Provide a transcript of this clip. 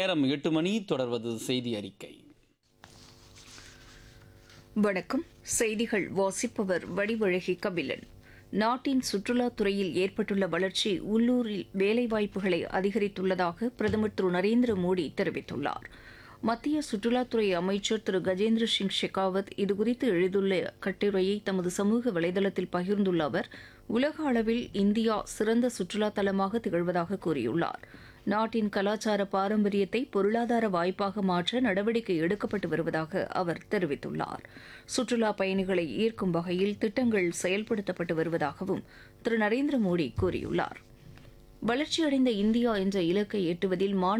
நேரம் எட்டு மணி தொடர்வது செய்தி அறிக்கை வணக்கம் செய்திகள் வாசிப்பவர் வடிவழகி கபிலன் நாட்டின் சுற்றுலாத் துறையில் ஏற்பட்டுள்ள வளர்ச்சி உள்ளூரில் வேலைவாய்ப்புகளை அதிகரித்துள்ளதாக பிரதமர் திரு நரேந்திர மோடி தெரிவித்துள்ளார் மத்திய சுற்றுலாத்துறை அமைச்சர் திரு கஜேந்திர சிங் ஷெகாவத் இதுகுறித்து எழுதுள்ள கட்டுரையை தமது சமூக வலைதளத்தில் பகிர்ந்துள்ள அவர் உலக அளவில் இந்தியா சிறந்த சுற்றுலா தலமாக திகழ்வதாக கூறியுள்ளார் நாட்டின் கலாச்சார பாரம்பரியத்தை பொருளாதார வாய்ப்பாக மாற்ற நடவடிக்கை எடுக்கப்பட்டு வருவதாக அவர் தெரிவித்துள்ளார் சுற்றுலா பயணிகளை ஈர்க்கும் வகையில் திட்டங்கள் செயல்படுத்தப்பட்டு வருவதாகவும் திரு நரேந்திர மோடி கூறியுள்ளார் வளர்ச்சியடைந்த இந்தியா என்ற இலக்கை எட்டுவதில் மாணவ